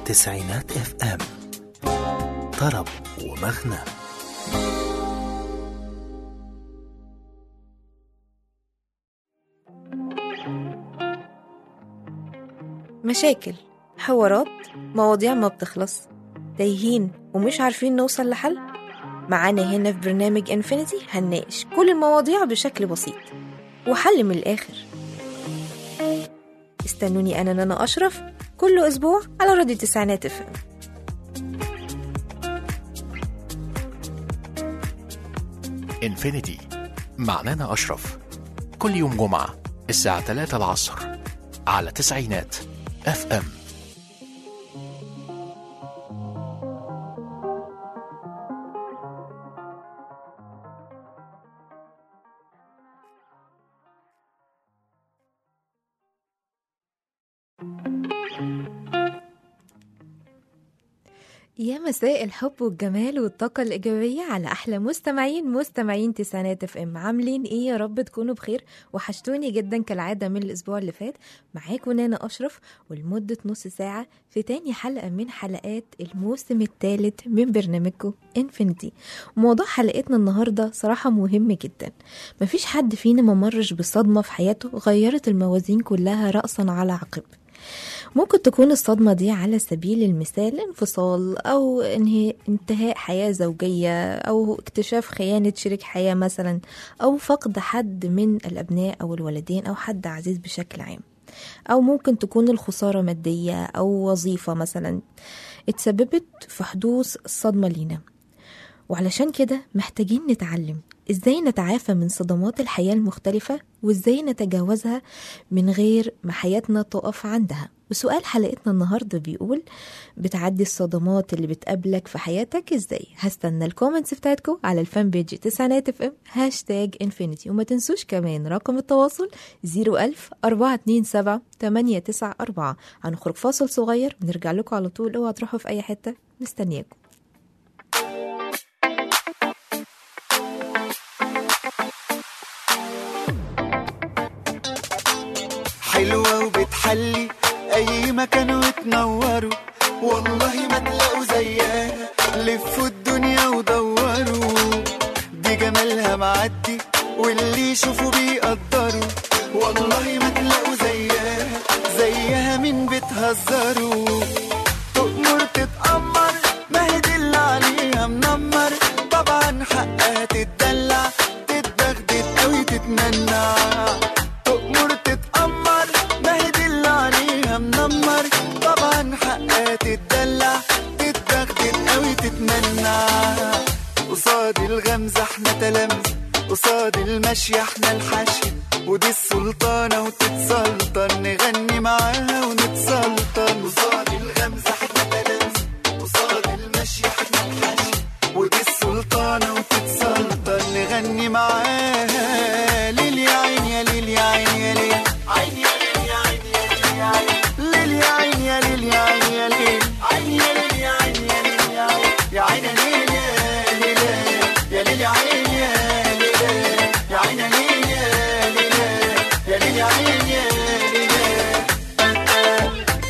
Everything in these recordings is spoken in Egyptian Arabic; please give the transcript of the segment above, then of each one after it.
تسعينات اف ام طرب ومغنى مشاكل حوارات مواضيع ما بتخلص تايهين ومش عارفين نوصل لحل معانا هنا في برنامج انفينيتي هنناقش كل المواضيع بشكل بسيط وحل من الآخر استنوني أنا نانا أشرف كل أسبوع على راديو تسعينات اف انفينيتي مع نانا أشرف كل يوم جمعة الساعة 3 العصر على تسعينات اف ام يا مساء الحب والجمال والطاقة الإيجابية على أحلى مستمعين مستمعين تسعينات اف ام عاملين إيه يا رب تكونوا بخير وحشتوني جدا كالعادة من الأسبوع اللي فات معاكم نانا أشرف ولمدة نص ساعة في تاني حلقة من حلقات الموسم الثالث من برنامجكم انفينيتي موضوع حلقتنا النهاردة صراحة مهم جدا مفيش حد فينا ما مرش بصدمة في حياته غيرت الموازين كلها رأسا على عقب ممكن تكون الصدمة دي على سبيل المثال انفصال أو انهي انتهاء حياة زوجية أو اكتشاف خيانة شريك حياة مثلا أو فقد حد من الأبناء أو الولدين أو حد عزيز بشكل عام أو ممكن تكون الخسارة مادية أو وظيفة مثلا اتسببت في حدوث الصدمة لينا وعلشان كده محتاجين نتعلم ازاي نتعافى من صدمات الحياة المختلفة وازاي نتجاوزها من غير ما حياتنا تقف عندها وسؤال حلقتنا النهاردة بيقول بتعدي الصدمات اللي بتقابلك في حياتك ازاي هستنى الكومنتس بتاعتكم على الفان بيج تسعينات اف ام هاشتاج انفينيتي وما تنسوش كمان رقم التواصل 01000 427 894 هنخرج فاصل صغير ونرجع لكم على طول اوعى تروحوا في اي حتة مستنياكم حلوة وبتحلي أي مكان وتنوروا والله ما تلاقوا زيها لفوا الدنيا ودوروا دي جمالها معدي واللي يشوفوا بيقدروا والله ما تلاقوا زيها زيها مين بتهزروا تؤمر تتأمر ما هي دي اللي عليها منمر طبعا حقها تتدلع تتبغدد قوي تتمنع تؤمر تتأمر ما هي دي اللي عليها منمر طبعا حقها تتدلع تتبغدد قوي تتمنع قصاد الغمزة احنا تلامذة قصاد المشي احنا الحشي ودي السلطانة وتتسلطن نغني معاها ونتسلطن قصاد الغمزة احنا تلامذة قصاد المشي احنا الحشي ودي السلطانة وتتسلطن نغني معاها ليل يا عين يا ليل يا عين يا ليل عين يا ليل يا عين يا ليل يا عين ليل يا عين يا ليل يا ليل عين يا ليل يا عين يا ليل يا عين يا عين يا ليل يا ليل يا ليل يا عين يا ليل يا عين يا ليل يا ليل يا ليل يا عين يا ليل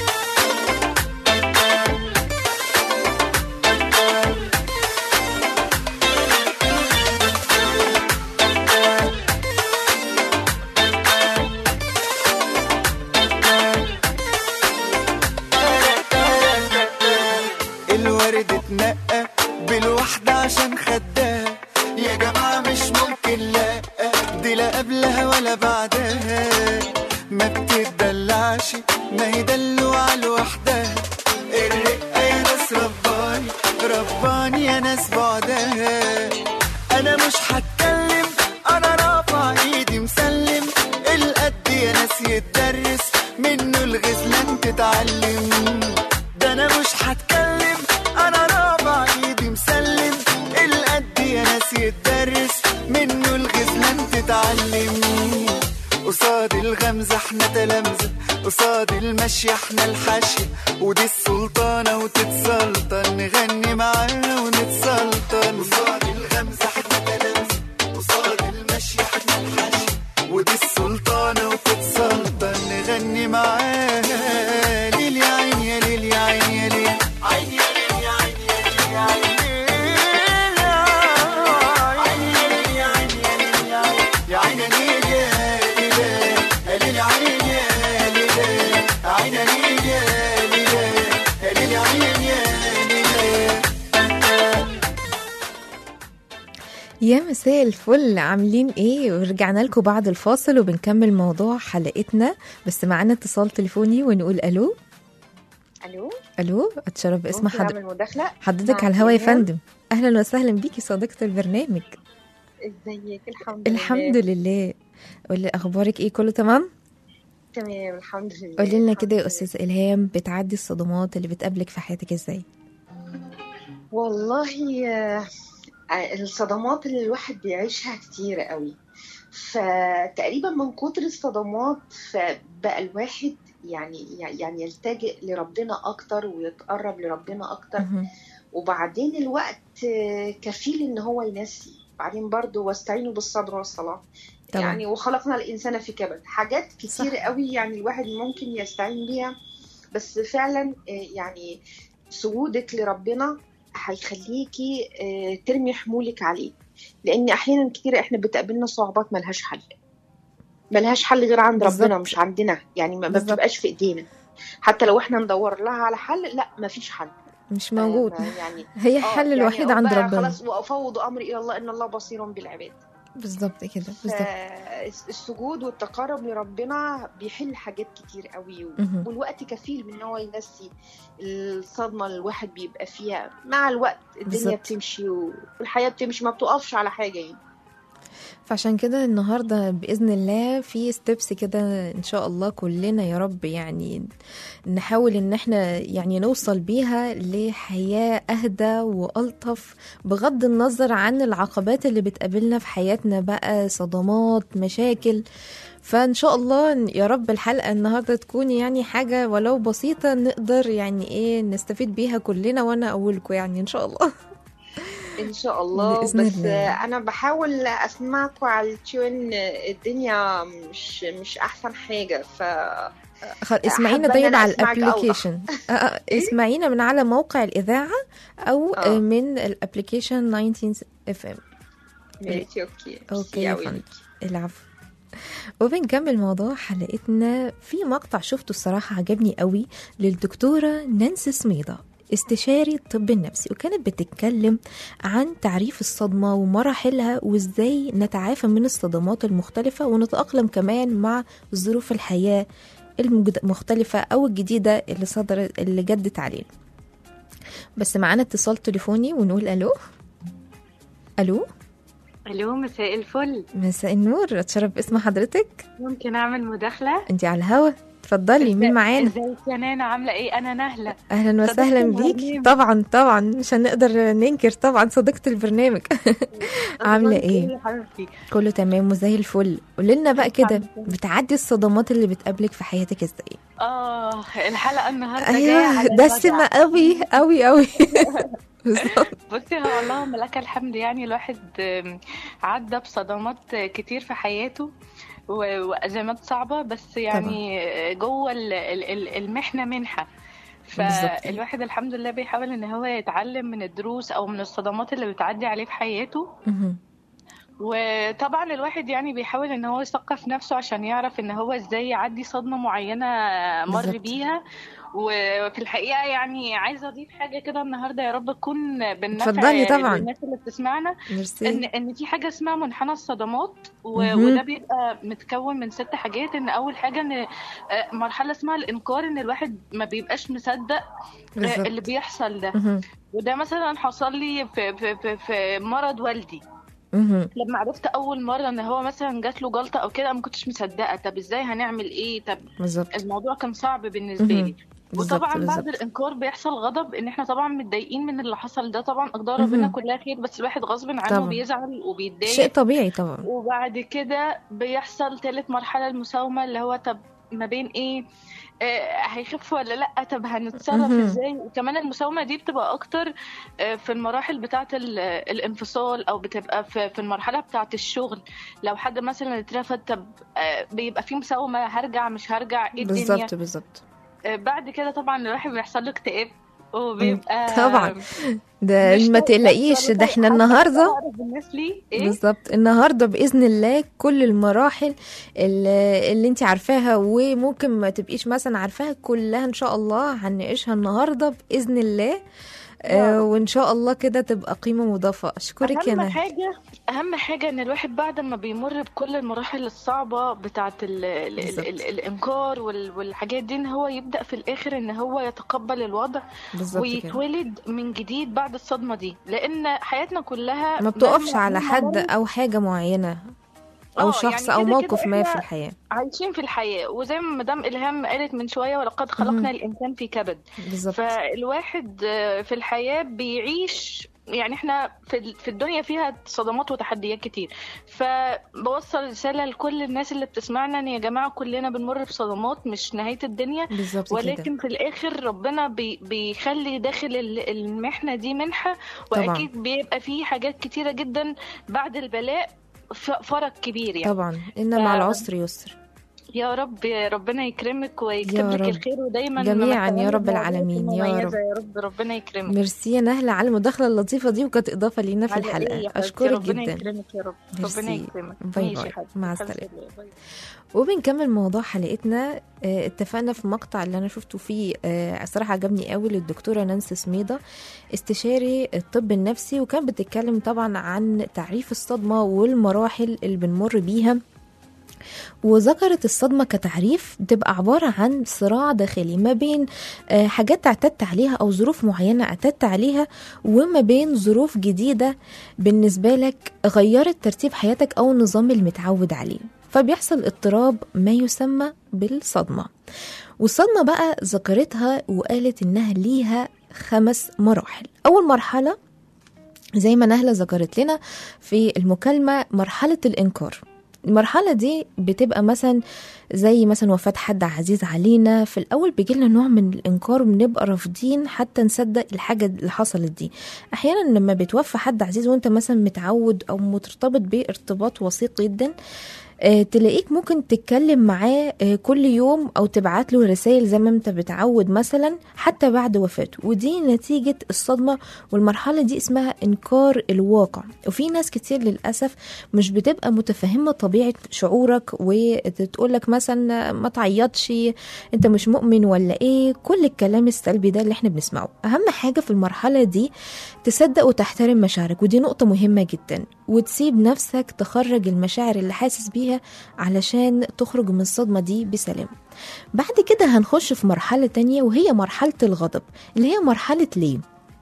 الورد اتنقى بالوحدة عشان خدها يا جماعة مش ممكن لا دي لا قبلها ولا بعدها ما بتدلعش ما هي دلوعة لوحدها الرقة يا ناس رباني رباني يا ناس بعدها انا مش هتكلم انا رافع ايدي مسلم القد يا ناس يتدرس منه الغزلان تتعلم ده انا مش هتكلم انا رافع ايدي مسلم القد يا ناس يتدرس منه الغزلان تتعلم قصاد الغمزة احنا تلامذة قصاد المشي احنا الحشي ودي السلطانة وتتسلطن نغني معاها ونتسلطن قصاد الغمزة احنا تلامذة قصاد المشي احنا الحشي ودي السلطانة وتتسلطن نغني معاها ليل يا عين يا ليل يا عين يا ليل يا مساء الفل عاملين ايه ورجعنا لكم بعد الفاصل وبنكمل موضوع حلقتنا بس معانا اتصال تليفوني ونقول الو الو الو اتشرف باسم ممكن حضرتك اعمل مداخله حضرتك مع على الهوا يا إيمان؟ فندم اهلا وسهلا بيكي صديقه البرنامج ازيك الحمد لله الحمد لله قولي اخبارك ايه كله تمام تمام الحمد لله قولي لنا الحمد كده يا لله. استاذ الهام بتعدي الصدمات اللي بتقابلك في حياتك ازاي والله آه، الصدمات اللي الواحد بيعيشها كتير قوي فتقريبا من كتر الصدمات فبقى الواحد يعني يعني يلتجئ لربنا اكتر ويتقرب لربنا اكتر مهم. وبعدين الوقت آه، كفيل ان هو ينسي بعدين برضو واستعينوا بالصبر والصلاة طبعا يعني وخلقنا الإنسان في كبد حاجات كتير صح. قوي يعني الواحد ممكن يستعين بيها بس فعلا آه، يعني سجودك لربنا هيخليكي آه، ترمي حمولك عليه لأن أحيانا كتير إحنا بتقابلنا صعوبات ملهاش حل ملهاش حل غير عند ربنا بالظبط. مش عندنا يعني ما ما بالظبط. بتبقاش في إيدينا حتى لو إحنا ندور لها على حل لا مفيش حل مش موجود آه، يعني هي آه، الحل يعني الوحيد أو عند بقى ربنا خلاص وافوض امري الى الله ان الله بصير بالعباد بالظبط كده بالظبط فالسجود والتقرب لربنا بيحل حاجات كتير قوي و- مهم. والوقت كفيل من ان هو ينسي الصدمه اللي الواحد بيبقى فيها مع الوقت الدنيا بالظبط. بتمشي والحياه بتمشي ما بتقفش على حاجه يعني فعشان كده النهارده باذن الله في ستيبس كده ان شاء الله كلنا يا رب يعني نحاول ان احنا يعني نوصل بيها لحياه اهدى والطف بغض النظر عن العقبات اللي بتقابلنا في حياتنا بقى صدمات مشاكل فان شاء الله يا رب الحلقه النهارده تكون يعني حاجه ولو بسيطه نقدر يعني ايه نستفيد بيها كلنا وانا اولكم يعني ان شاء الله ان شاء الله بإذن بس الله. انا بحاول اسمعكم على التيون الدنيا مش مش احسن حاجه ف خل... اسمعينا حابة إن طيب أنا على أسمعك الابلكيشن اسمعينا من على موقع الاذاعه او آه. من الابلكيشن 19 اف ام ماشي اوكي اوكي ميرسي يا أوي فندم ليكي. العفو وبنكمل موضوع حلقتنا في مقطع شفته الصراحة عجبني قوي للدكتورة نانسي سميضة استشاري الطب النفسي وكانت بتتكلم عن تعريف الصدمة ومراحلها وازاي نتعافى من الصدمات المختلفة ونتأقلم كمان مع ظروف الحياة المختلفة أو الجديدة اللي صدرت اللي جدت علينا بس معانا اتصال تليفوني ونقول ألو ألو الو مساء الفل مساء النور اتشرف باسم حضرتك ممكن اعمل مداخله انت على الهوا اتفضلي مين معانا ازيك يا نانا عامله ايه انا نهله اهلا صديقة وسهلا بيكي البرنامج. طبعا طبعا مش هنقدر ننكر طبعا صديقة البرنامج عاملة أخبارك ايه؟ يا حبيبتي كله تمام وزي الفل قولي لنا بقى كده الحمد لله. بتعدي الصدمات اللي بتقابلك في حياتك ازاي اه الحلقه النهارده جايه ايوه على دسمة الوجع. قوي قوي قوي بالظبط بصي هو اللهم لك الحمد يعني الواحد آم، عدى بصدمات كتير في حياته و- وازمات صعبه بس يعني جوه ال- ال- ال- المحنه منحه بالظبط. فالواحد الحمد لله بيحاول ان هو يتعلم من الدروس او من الصدمات اللي بتعدي عليه في حياته مهم. وطبعا الواحد يعني بيحاول ان هو يثقف نفسه عشان يعرف ان هو ازاي يعدي صدمة معينة مر بالظبط. بيها وفي الحقيقة يعني عايزة اضيف حاجة كده النهاردة يا رب تكون بالنفع اتفضلي طبعا. للناس اللي بتسمعنا ان ميرسي ان في حاجة اسمها منحنى الصدمات و- مهم. وده بيبقى متكون من ست حاجات ان اول حاجة ان آه، مرحلة اسمها الانكار ان الواحد ما بيبقاش مصدق آه، اللي بالظبط بيحصل ده مهم. وده مثلا حصل لي في في في, في مرض والدي مهم. لما عرفت اول مره ان هو مثلا جات له جلطه او كده ما كنتش مصدقه طب ازاي هنعمل ايه طب بالظبط الموضوع كان صعب بالنسبه مهم. لي بالظبط وطبعا بعد بالظبط الانكار بيحصل غضب ان احنا طبعا متضايقين من اللي حصل ده طبعا اقدار مهم. ربنا كلها خير بس الواحد غصب عنه طبعا. بيزعل شيء وبيتضايق طبيعي طبعا وبعد كده بيحصل تالت مرحله المساومه اللي هو طب ما بين ايه آه هيخف ولا لا طب هنتصرف مهم. ازاي وكمان المساومه دي بتبقى اكتر آه في المراحل بتاعه ال- الانفصال او بتبقى في في المرحله بتاعه الشغل لو حد مثلا اترفد طب آه بيبقى في مساومه هرجع مش هرجع ايه الدنيا بالظبط بالظبط آه بعد كده طبعا الواحد بيحصل له اكتئاب وبيبقى طبعا ده مش ما طايق تقلقيش نفسه ولا ده طايق احنا حتى النهارده أقرب الناس ليه ايه بالظبط النهارده باذن الله كل المراحل اللي, اللي انت عارفاها وممكن ما تبقيش مثلا عارفاها كلها ان شاء الله هنناقشها النهارده باذن الله آه وان شاء الله كده تبقى قيمه مضافه اشكرك يا اهم نهى حاجه اهم حاجه ان الواحد بعد ما بيمر بكل المراحل الصعبه بتاعه ال ال بالظبط. ال ال الانكار وال والحاجات دي ان هو يبدا في الاخر ان هو يتقبل الوضع بالظبط كده ويتولد من جديد بعد الصدمه دي لان حياتنا كلها ما بتقفش مهما- على مهما حد مرت- او حاجه معينه او آه، شخص يعني او كده موقف كده ما في إحنا الحياه عايشين في الحياه وزي ما مدام الهام قالت من شويه ولقد خلقنا الانسان في كبد بالظبط فالواحد آه، في الحياة بيعيش يعني احنا في ال- في الدنيا فيها صدمات وتحديات كتير فبوصل رسالة لكل الناس اللي بتسمعنا ان يا جماعة كلنا بنمر بصدمات مش نهاية الدنيا بالظبط كده ولكن في الاخر ربنا بي بيخلي داخل ال- المحنة دي منحة طبعاً. واكيد بيبقى فيه حاجات كتيرة جدا بعد البلاء ف- فرج كبير يعني طبعا ان مع ف- العسر يسر يا رب ربنا يكرمك يا ويكتب لك رب. الخير ودايما جميعاً لما يا رب تعملي العالمين، مواضيع يا مميزة يا رب ربنا يكرمك ميرسي يا نهلة على المداخله اللطيفه دي وكانت اضافه لينا في على إيه يا الحلقه حبيبتي؟ اشكرك ربنا جدا يكرمك يا رب ميرسي. ربنا يكرمك باي ماشي باي. يا حبيبتي. مع خمسة السلامة. دقايق. باي. وبنكمل موضوع حلقتنا آه، اتفقنا في مقطع اللي انا شفته فيه آه، صراحه عجبني قوي للدكتوره نانسي سميده استشاري الطب النفسي وكان بتتكلم طبعا عن تعريف الصدمه والمراحل اللي بنمر بيها وذكرت الصدمة كتعريف بتبقى عبارة عن صراع داخلي ما بين آه، حاجات اعتدت عليها أو ظروف معينة اعتدت عليها وما بين ظروف جديدة بالنسبة لك غيرت ترتيب حياتك أو النظام المتعود عليه فبيحصل اضطراب ما يسمى بالصدمة والصدمة بقى ذكرتها وقالت إنها ليها خمس مراحل أول مرحلة زي ما نهلة ذكرت لنا في المكالمة مرحلة الإنكار المرحلة دي بتبقى مثلا زي مثلا وفاة حد عزيز علينا في الأول بيجيلنا نوع من الإنكار وبنبقى رافضين حتى نصدق الحاجة اللي حصلت دي أحيانا لما بتوفى حد عزيز وأنت مثلا متعود أو مرتبط بيه ارتباط وثيق جدا آه، تلاقيك ممكن تتكلم معاه آه، كل يوم او تبعت له رسائل زي ما انت بتعود مثلا حتى بعد وفاته ودي نتيجة الصدمة والمرحلة دي اسمها انكار الواقع وفي ناس كتير للأسف مش بتبقى متفهمة طبيعة شعورك وتقولك مثلا ما تعيطش انت مش مؤمن ولا ايه كل الكلام السلبي ده اللي احنا بنسمعه اهم حاجة في المرحلة دي تصدق وتحترم مشاعرك ودي نقطة مهمة جدا وتسيب نفسك تخرج المشاعر اللي حاسس بيها علشان تخرج من الصدمة دي بسلام بعد كده هنخش في مرحلة تانية وهي مرحلة الغضب اللي هي مرحلة ليه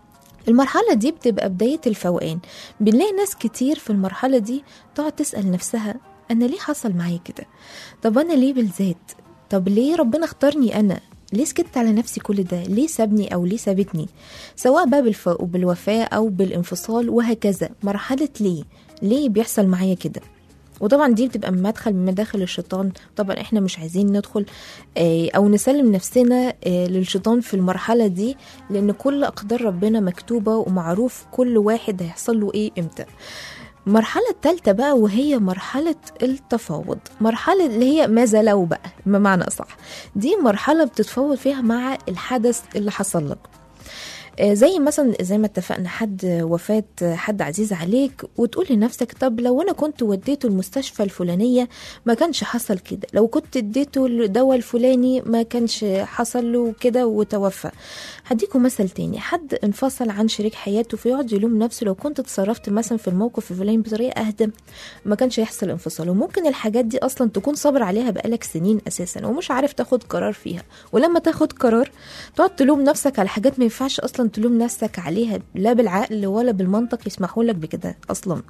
المرحلة دي بتبقى بداية الفوقان بنلاقي ناس كتير في المرحلة دي تقعد تسأل نفسها أنا ليه حصل معايا كده طب أنا ليه بالذات طب ليه ربنا اختارني أنا ليه سكت على نفسي كل ده ليه سابني أو ليه سابتني سواء بقى بالف... بالوفاة أو بالانفصال وهكذا مرحلة ليه ليه بيحصل معايا كده وطبعا دي بتبقى مدخل من مداخل الشيطان طبعا احنا مش عايزين ندخل آه، او نسلم نفسنا آه، للشيطان في المرحله دي لان كل اقدار ربنا مكتوبه ومعروف كل واحد هيحصل له ايه امتى المرحلة الثالثة بقى وهي مرحلة التفاوض مرحلة اللي هي ماذا لو بقى بمعنى صح دي مرحلة بتتفاوض فيها مع الحدث اللي حصل لك آه، زي مثلا زي ما اتفقنا حد وفاة حد عزيز عليك وتقول لنفسك طب لو انا كنت وديته المستشفى الفلانية ما كانش حصل كده لو كنت اديته الدواء الفلاني ما كانش حصل له كده وتوفى هديكم مثل تاني حد انفصل عن شريك حياته فيقعد يلوم نفسه لو كنت اتصرفت مثلا في الموقف الفلاني بطريقة اهدى ما كانش يحصل انفصال وممكن الحاجات دي اصلا تكون صابر عليها بقالك سنين اساسا ومش عارف تاخد قرار فيها ولما تاخد قرار تقعد تلوم نفسك على حاجات ما ينفعش اصلا تلوم نفسك عليها لا بالعقل ولا بالمنطق يسمحوا لك بكده اصلا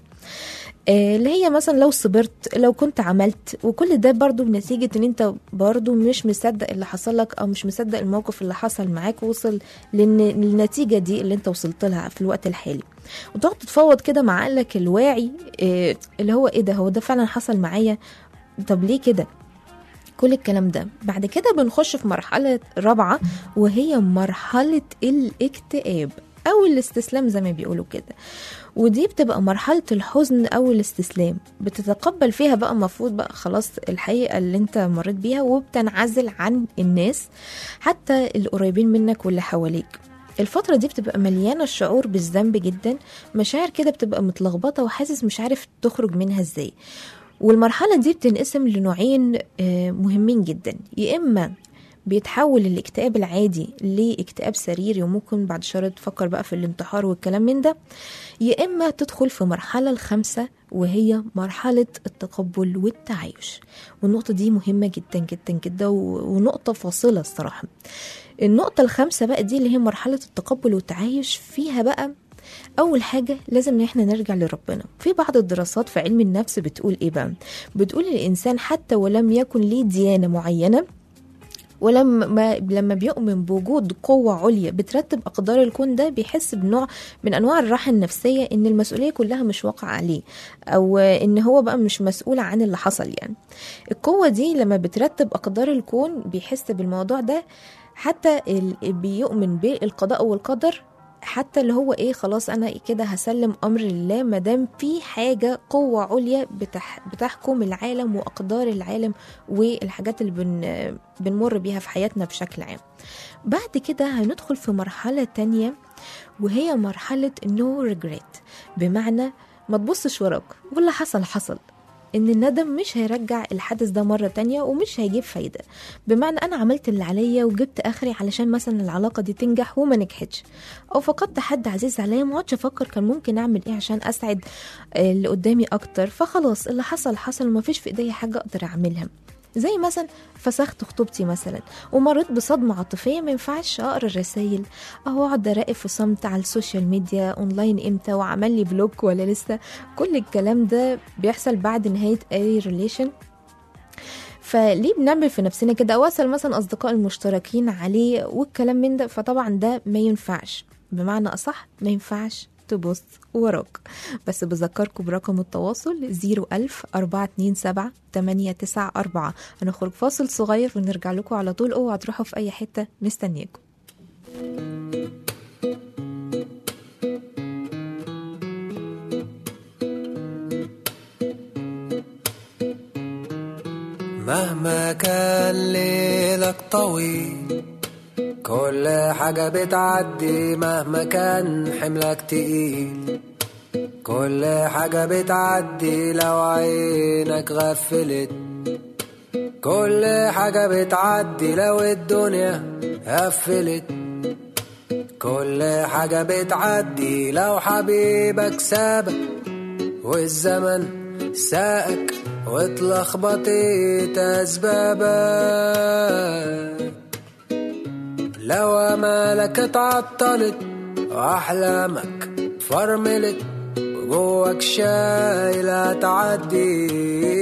آه، اللي هي مثلا لو صبرت لو كنت عملت وكل ده برضو بنتيجة ان انت برضو مش مصدق اللي حصل لك او مش مصدق الموقف اللي حصل معاك ووصل للن- للنتيجة دي اللي انت وصلت لها في الوقت الحالي وتقعد تتفاوض كده مع عقلك الواعي آه، اللي هو ايه ده هو ده فعلا حصل معايا طب ليه كده كل الكلام ده بعد كده بنخش في مرحلة رابعة وهي مرحلة الاكتئاب أو الاستسلام زي ما بيقولوا كده ودي بتبقى مرحلة الحزن أو الاستسلام بتتقبل فيها بقى المفروض بقى خلاص الحقيقة اللي انت مريت بيها وبتنعزل عن الناس حتى القريبين منك واللي حواليك الفترة دي بتبقى مليانة الشعور بالذنب جدا مشاعر كده بتبقى متلخبطة وحاسس مش عارف تخرج منها ازاي والمرحلة دي بتنقسم لنوعين آه، مهمين جدا يا إما بيتحول الاكتئاب العادي لاكتئاب سريري وممكن بعد شهر تفكر بقى في الانتحار والكلام من ده يا إما تدخل في مرحلة الخامسة وهي مرحلة التقبل والتعايش والنقطة دي مهمة جدا جدا جدا و- ونقطة فاصلة الصراحة النقطة الخامسة بقى دي اللي هي مرحلة التقبل والتعايش فيها بقى أول حاجة لازم إن إحنا نرجع لربنا في بعض الدراسات في علم النفس بتقول إيه بقى بتقول الإنسان حتى ولم يكن ليه ديانة معينة ولما لما بيؤمن بوجود قوة عليا بترتب أقدار الكون ده بيحس بنوع من أنواع الراحة النفسية إن المسؤولية كلها مش واقعة عليه أو إن هو بقى مش مسؤول عن اللي حصل يعني القوة دي لما بترتب أقدار الكون بيحس بالموضوع ده حتى ال- بيؤمن بالقضاء والقدر حتى اللي هو ايه خلاص انا كده هسلم امر لله ما دام في حاجه قوه عليا بتح بتحكم العالم واقدار العالم والحاجات اللي بن بنمر بيها في حياتنا بشكل عام بعد كده هندخل في مرحله تانية وهي مرحله نو ريجريت بمعنى ما تبصش وراك واللي حصل حصل ان الندم مش هيرجع الحدث ده مره تانية ومش هيجيب فايده بمعنى انا عملت اللي عليا وجبت اخري علشان مثلا العلاقه دي تنجح وما نجحتش او فقدت حد عزيز عليا ما اقعدش افكر كان ممكن اعمل ايه عشان اسعد آه، اللي قدامي اكتر فخلاص اللي حصل حصل وما فيش في ايديا حاجه اقدر اعملها زي مثلا فسخت خطوبتي مثلا ومريت بصدمة عاطفية ما ينفعش أقرأ الرسايل أو أقعد أراقب في صمت على السوشيال ميديا أونلاين إمتى وعمل لي بلوك ولا لسه كل الكلام ده بيحصل بعد نهاية أي ريليشن فليه بنعمل في نفسنا كده او اسال مثلا اصدقاء المشتركين عليه والكلام من ده فطبعا ده ما ينفعش بمعنى اصح ما ينفعش تبص وراك بس بذكركم برقم التواصل 01000 427 894 هنخرج فاصل صغير ونرجع لكم على طول اوعوا تروحوا في اي حته مستنياكم مهما كان ليلك طويل كل حاجة بتعدي مهما كان حملك تقيل كل حاجة بتعدي لو عينك غفلت كل حاجة بتعدي لو الدنيا قفلت كل حاجة بتعدي لو حبيبك سابك والزمن ساقك واتلخبطت أسبابك لو أمالك اتعطلت وأحلامك فرملت وجواك شايلة تعدي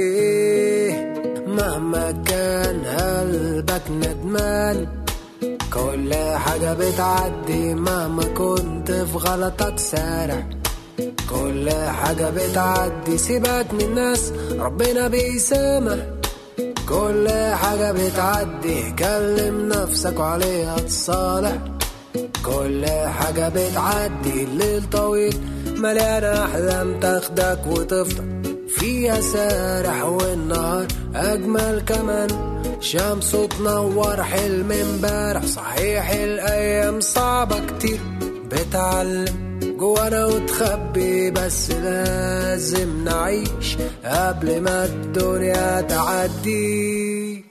مهما كان قلبك ندمان كل حاجة بتعدي مهما كنت في غلطك سارع كل حاجة بتعدي سيبك من الناس ربنا بيسامح كل حاجة بتعدي كلم نفسك وعليها تصالح كل حاجة بتعدي الليل طويل مليان أحلام تاخدك وتفضل فيها سارح والنهار أجمل كمان شمس تنور حلم امبارح صحيح الأيام صعبة كتير بتعلم جوانا وتخبي بس لازم نعيش قبل ما الدنيا تعدي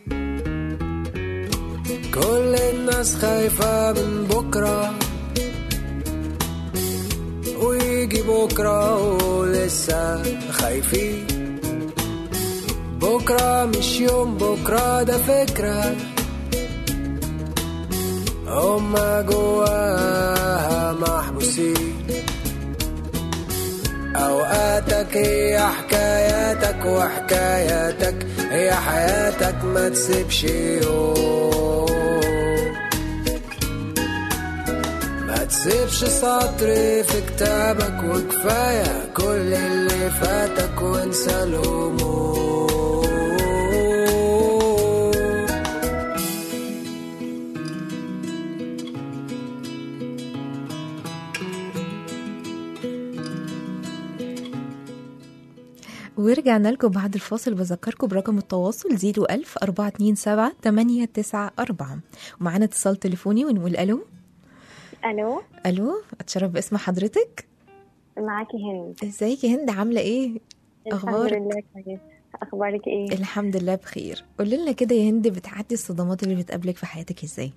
كل الناس خايفة من بكرة ويجي بكرة ولسه خايفين بكرة مش يوم بكرة ده فكرة هما جواها محبوسين أوقاتك هي حكاياتك وحكاياتك هي حياتك ما تسيبش يوم ما تسيبش سطر في كتابك وكفاية كل اللي فاتك وانسى الهموم ورجعنا لكم بعد الفاصل بذكركم برقم التواصل 01000 427 894 ومعانا اتصال تليفوني ونقول الو الو الو اتشرف باسم حضرتك معاكي هند ازيك يا هند عامله ايه الحمد أخبارك؟ لله كويس اخبارك ايه الحمد لله بخير قولي لنا كده يا هند بتعدي الصدمات اللي بتقابلك في حياتك ازاي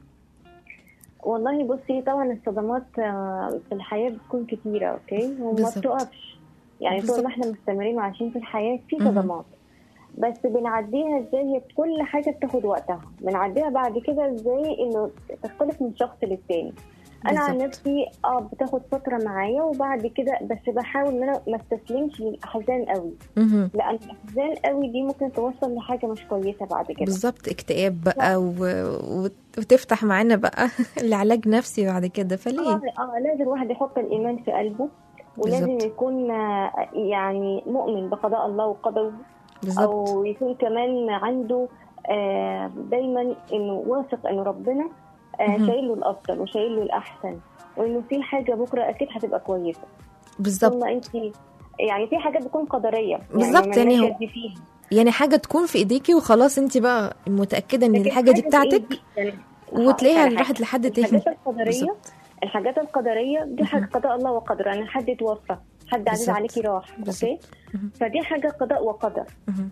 والله بصي طبعا الصدمات آه، في الحياه بتكون كتيره اوكي وما بالظبط. بتقفش يعني طول بالظبط. ما احنا مستمرين وعايشين في الحياه في مهم. صدمات بس بنعديها ازاي هي كل حاجه بتاخد وقتها بنعديها بعد كده ازاي انه تختلف من شخص للتاني انا عن بالظبط. نفسي اه بتاخد فتره معايا وبعد كده بس بحاول ان انا ما استسلمش للاحزان قوي مهم. لان الاحزان قوي دي ممكن توصل لحاجه مش كويسه بعد كده بالظبط اكتئاب بقى و... وت- وتفتح معانا بقى لعلاج نفسي بعد كده فليه اه اه لازم الواحد يحط الايمان في قلبه ولازم بالظبط. يكون آه، يعني مؤمن بقضاء الله وقدره بالظبط او يكون كمان عنده آه، دايما انه واثق انه ربنا آه، مهم. شايل له الافضل وشايل له الاحسن وانه في حاجه بكره اكيد هتبقى كويسه بالظبط ثم انت يعني في حاجات بتكون قدريه بالظبط، ما يعني لناش هو- يد فيها يعني حاجة تكون في ايديكي وخلاص انت بقى متأكدة ان لكن الحاجة دي حاجة بتاعتك بإيدي، يعني وتلاقيها هقول لك راحت حاجة. لحد تاني الحاجات القدريه بالظبط الحاجات القدريه دي حاجه قضاء الله وقدره يعني حد توفى حد عزيز بالظبط. عليكي راح بالظبط. اوكي مهم. فدي حاجه قضاء وقدر مهم.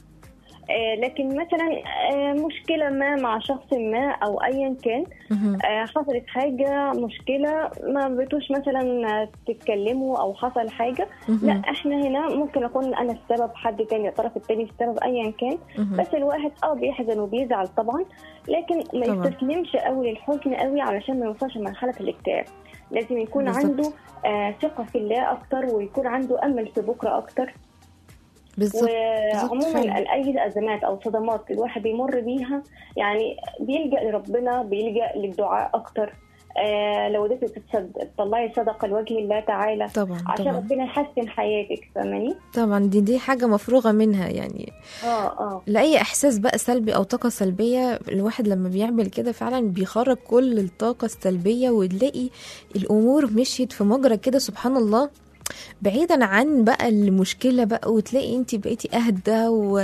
آه لكن مثلا آه مشكله ما مع شخص ما او ايا كان مهم. آه حصلت حاجه مشكله ما بتوش مثلا آه، تتكلموا او حصل حاجه لا مهم. احنا هنا ممكن اكون انا السبب حد تاني الطرف التاني السبب ايا كان مهم. بس الواحد اه بيحزن وبيزعل طبعا لكن ما طبعاً. يستسلمش قوي للحزن قوي علشان ما يوصلش لمرحله الاكتئاب لازم يكون بالظبط. عنده آه ثقه في الله اكتر ويكون عنده امل في بكره اكتر بالظبط وعموما فعلا. اي ازمات او صدمات الواحد بيمر بيها يعني بيلجا لربنا بيلجا للدعاء اكتر آه لو قدرتي تتصد- تطلعي صدقه لوجه الله تعالى طبعا عشان طبعا ربنا يحسن حياتك فاهماني؟ طبعا دي دي حاجة مفروغة منها يعني اه اه لأي إحساس بقى سلبي أو طاقة سلبية الواحد لما بيعمل كده فعلا بيخرج كل الطاقة السلبية وتلاقي الأمور مشيت في مجرى كده سبحان الله بعيدا عن بقى المشكلة بقى وتلاقي انت بقيتي أهدى و...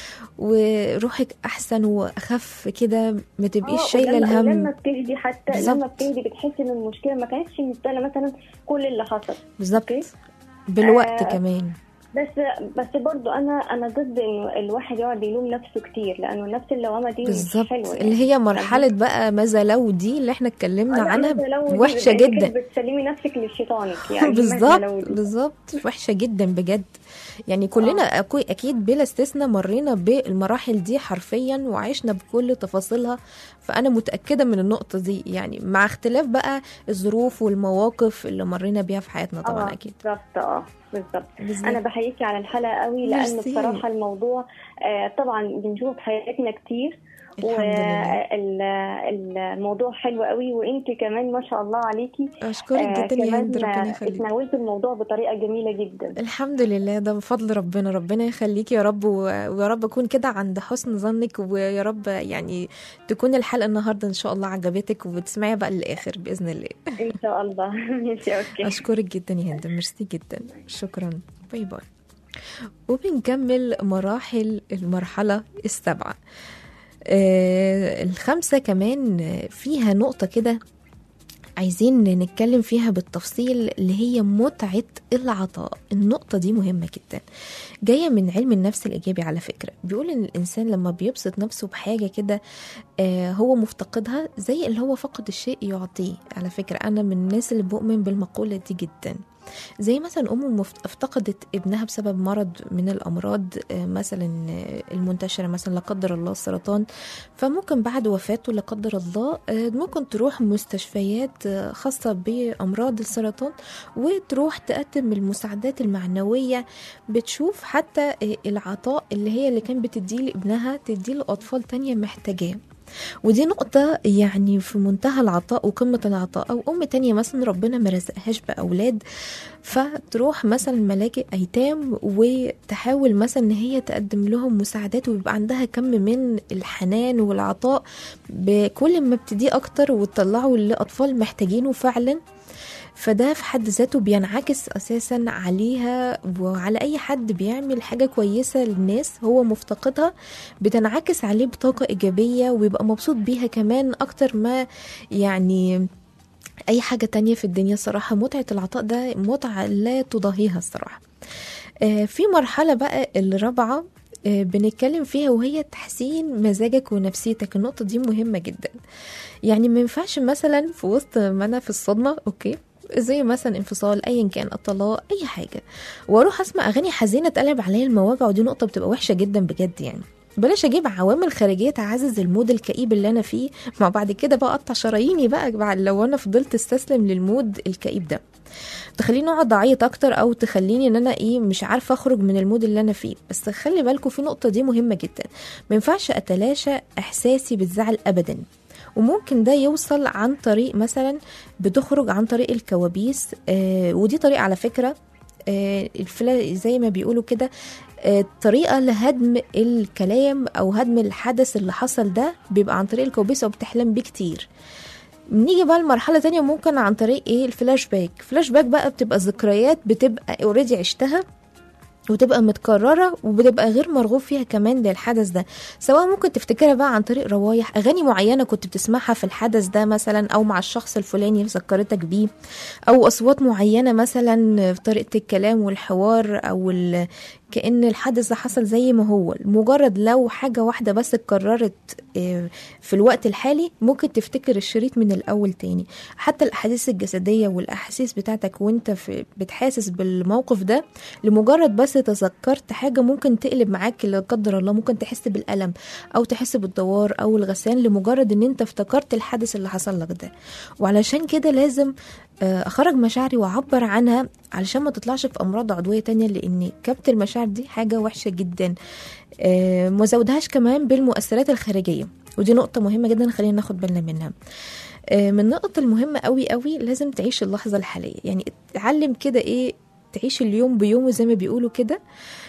وروحك أحسن وأخف كده ما تبقيش آه، شايلة ولما- الهم ولما بتهدي حتى بالظبط. لما بتهدي بتحسي ان المشكله ما كانتش مستاهله مثلا كل اللي حصل بالظبط أوكي. بالوقت آه، كمان بس بس برضو انا انا ضد انه الواحد يقعد يلوم نفسه كتير لانه نفس اللوامه دي مش بالظبط حلوه يعني. اللي هي مرحلة بقى ماذا لو دي اللي احنا اتكلمنا أنا عنها مثلاً لو دي وحشة بقيتي جدا بتسلمي نفسك لشيطانك يعني بالظبط مهما لو دي. بالظبط وحشه جدا بجد يعني كلنا أكو- اكيد بلا استثناء مرينا بالمراحل دي حرفيا وعشنا بكل تفاصيلها فانا متاكده من النقطه دي يعني مع اختلاف بقى الظروف والمواقف اللي مرينا بيها في حياتنا طبعا اه اكيد بالظبط اه بالظبط بالظبط. انا بحييكي على الحلقه قوي لانه ميرسي. بصراحه الموضوع آه طبعا بنشوفه في حياتنا كتير الحمد لله والموضوع حلو قوي وانت كمان ما شاء الله عليكي اشكرك آه جدا يا هند كمان ربنا آه، يخليك اتناولت الموضوع بطريقه جميله جدا الحمد لله ده بفضل ربنا ربنا يخليك يا رب و- ويا رب اكون كده عند حسن ظنك ويا رب يعني تكون الحلقه النهارده ان شاء الله عجبتك وتسمعيها بقى للاخر باذن الله ان شاء الله ماشي اوكي أشكرك جدا يا هند ميرسي جدا شكرا باي باي وبنكمل مراحل المرحلة السبعة آه الخمسة كمان فيها نقطة كده عايزين نتكلم فيها بالتفصيل اللي هي متعة العطاء النقطة دي مهمة جدا جاية من علم النفس الإيجابي على فكرة بيقول إن الإنسان لما بيبسط نفسه بحاجة كده آه هو مفتقدها زي اللي هو فقد الشيء يعطيه على فكرة أنا من الناس اللي بؤمن بالمقولة دي جدا زي مثلا أم مفت- افتقدت ابنها بسبب مرض من الأمراض آه، مثلا آه، المنتشرة مثلا لا قدر الله السرطان فممكن بعد وفاته لا قدر الله آه، ممكن تروح مستشفيات آه، خاصة بأمراض السرطان وتروح تقدم المساعدات المعنوية بتشوف حتى آه، العطاء اللي هي اللي كان بتديه لابنها تديه لأطفال تانية محتاجاه ودي نقطة يعني في منتهى العطاء وقمة العطاء أو أم تانية مثلا ربنا ما رزقهاش بأولاد فتروح مثلا ملاجئ أيتام وتحاول مثلا إن هي تقدم لهم مساعدات ويبقى عندها كم من الحنان والعطاء بكل ما بتديه أكتر وتطلعه لأطفال محتاجينه فعلا فده في حد ذاته بينعكس اساسا عليها وعلى اي حد بيعمل حاجه كويسه للناس هو مفتقدها بتنعكس عليه بطاقه ايجابيه ويبقى مبسوط بيها كمان اكتر ما يعني اي حاجه تانية في الدنيا الصراحه متعه العطاء ده متعه لا تضاهيها الصراحه آه، في مرحلة بقى الرابعة آه، بنتكلم فيها وهي تحسين مزاجك ونفسيتك النقطة دي مهمة جدا يعني ما ينفعش مثلا في وسط ما أنا في الصدمة أوكي زي مثلا انفصال ايا كان الطلاق اي حاجه واروح اسمع اغاني حزينه تقلب عليا المواجع ودي نقطه بتبقى وحشه جدا بجد يعني بلاش اجيب عوامل خارجيه تعزز المود الكئيب اللي انا فيه ما بعد كده بقى اقطع شراييني بقى بعد لو انا فضلت استسلم للمود الكئيب ده تخليني اقعد اعيط اكتر او تخليني ان انا ايه مش عارفه اخرج من المود اللي انا فيه بس خلي بالكم في نقطه دي مهمه جدا ما ينفعش اتلاشى احساسي بالزعل ابدا وممكن ده يوصل عن طريق مثلا بتخرج عن طريق الكوابيس آه ودي طريقه على فكره آه الفلا زي ما بيقولوا كده آه طريقه لهدم الكلام او هدم الحدث اللي حصل ده بيبقى عن طريق الكوابيس او بتحلم بيه كتير نيجي بقى لمرحلة تانية ممكن عن طريق ايه الفلاش باك فلاش باك بقى بتبقى ذكريات بتبقى اوريدي عشتها وتبقى متكررة وبتبقى غير مرغوب فيها كمان للحدث ده سواء ممكن تفتكرها بقى عن طريق روايح أغاني معينة كنت بتسمعها في الحدث ده مثلا أو مع الشخص الفلاني اللي ذكرتك بيه أو أصوات معينة مثلا في طريقة الكلام والحوار أو ال... كأن الحدث ده حصل زي ما هو مجرد لو حاجة واحدة بس اتكررت آه، في الوقت الحالي ممكن تفتكر الشريط من الأول تاني حتى الأحاسيس الجسدية والأحاسيس بتاعتك وانت في بتحاسس بالموقف ده لمجرد بس تذكرت حاجة ممكن تقلب معاك لا قدر الله ممكن تحس بالألم أو تحس بالدوار أو الغثيان لمجرد ان انت افتكرت الحدث اللي حصل لك ده وعلشان كده لازم آه، اخرج مشاعري واعبر عنها علشان ما تطلعش في امراض عضويه تانية لان كبت المشاعر دي حاجه وحشه جدا آه، ما زودهاش كمان بالمؤثرات الخارجيه ودي نقطه مهمه جدا خلينا ناخد بالنا منها آه، من النقط المهمه قوي قوي لازم تعيش اللحظه الحاليه يعني اتعلم كده ايه تعيش اليوم بيومه زي ما بيقولوا كده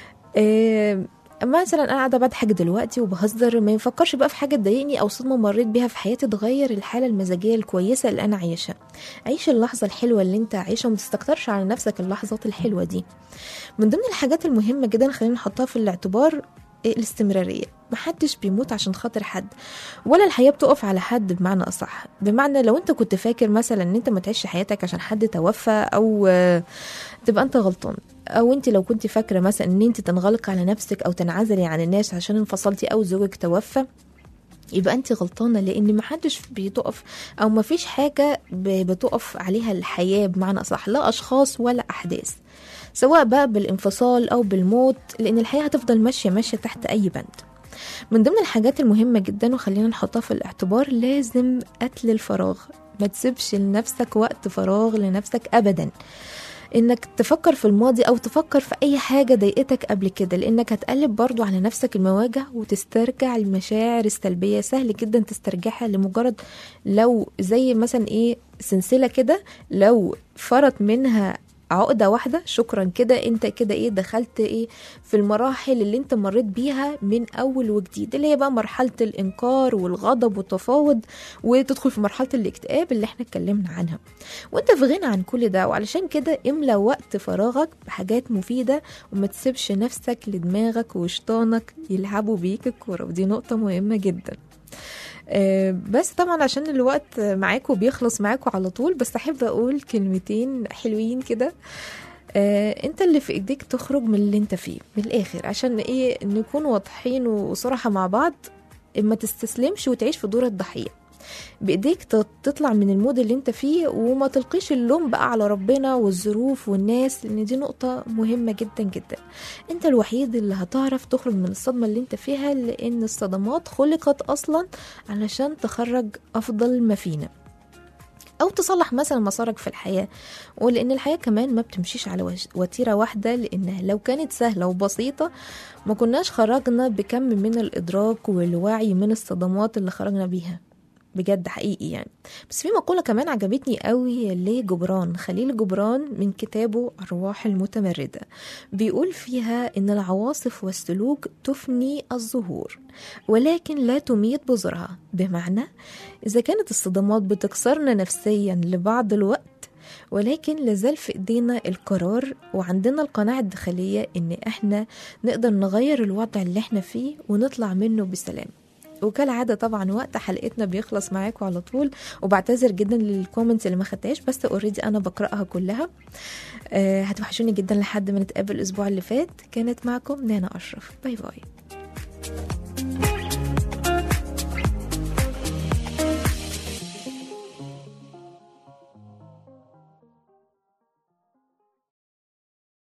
آه، مثلا انا قاعده بضحك دلوقتي وبهزر ما يفكرش بقى في حاجه تضايقني او صدمه مريت بيها في حياتي تغير الحاله المزاجيه الكويسه اللي انا عايشها عيش اللحظه الحلوه اللي انت عايشها وما تستكترش على نفسك اللحظات الحلوه دي من ضمن الحاجات المهمه جدا خلينا نحطها في الاعتبار الاستمراريه محدش بيموت عشان خاطر حد ولا الحياه بتقف على حد بمعنى اصح بمعنى لو انت كنت فاكر مثلا ان انت ما تعيش حياتك عشان حد توفى او آه، تبقى انت غلطان او انت لو كنت فاكره مثلا ان انت تنغلق على نفسك او تنعزلي عن الناس عشان انفصلتي او زوجك توفى يبقى انت غلطانه لان محدش بيتقف او مفيش حاجه ب- بتقف عليها الحياه بمعنى اصح لا اشخاص ولا احداث سواء بقى بالانفصال او بالموت لان الحياه هتفضل ماشيه ماشيه تحت اي بند من ضمن الحاجات المهمه جدا وخلينا نحطها في الاعتبار لازم قتل الفراغ ما تسيبش لنفسك وقت فراغ لنفسك ابدا انك تفكر في الماضي او تفكر في اي حاجه ضايقتك قبل كده لانك هتقلب برضو على نفسك المواجع وتسترجع المشاعر السلبيه سهل جدا تسترجعها لمجرد لو زي مثلا ايه سلسله كده لو فرط منها عقدة واحدة شكرا كده انت كده ايه دخلت ايه في المراحل اللي انت مريت بيها من اول وجديد اللي هي بقى مرحلة الانكار والغضب والتفاوض وتدخل في مرحلة الاكتئاب اللي احنا اتكلمنا عنها وانت في غنى عن كل ده وعلشان كده املى وقت فراغك بحاجات مفيدة وما تسيبش نفسك لدماغك وشيطانك يلعبوا بيك الكورة ودي نقطة مهمة جدا آه، بس طبعا عشان الوقت معاكم بيخلص معاكم على طول بس احب اقول كلمتين حلوين كده آه، انت اللي في ايديك تخرج من اللي انت فيه من الاخر عشان ايه نكون واضحين وصراحة مع بعض ما تستسلمش وتعيش في دور الضحية بايديك ت- تطلع من المود اللي انت فيه وما تلقيش اللوم بقى على ربنا والظروف والناس لان دي نقطة مهمة جدا جدا انت الوحيد اللي هتعرف تخرج من الصدمة اللي انت فيها لان الصدمات خلقت اصلا علشان تخرج افضل ما فينا او تصلح مثلا مسارك في الحياه ولان الحياه كمان ما بتمشيش على وش- وتيره واحده لانها لو كانت سهله وبسيطه ما كناش خرجنا بكم من الادراك والوعي من الصدمات اللي خرجنا بيها بجد حقيقي يعني بس في مقولة كمان عجبتني قوي لجبران خليل جبران من كتابه أرواح المتمردة بيقول فيها إن العواصف والسلوك تفني الظهور ولكن لا تميت بذرها بمعنى إذا كانت الصدمات بتكسرنا نفسيا لبعض الوقت ولكن لازال في ايدينا القرار وعندنا القناعة الداخلية ان احنا نقدر نغير الوضع اللي احنا فيه ونطلع منه بسلام وكالعاده طبعا وقت حلقتنا بيخلص معاكم على طول وبعتذر جدا للكومنتس اللي ما خدتهاش بس اوريدي انا بقراها كلها آه هتوحشوني جدا لحد ما نتقابل الاسبوع اللي فات كانت معكم نانا اشرف باي باي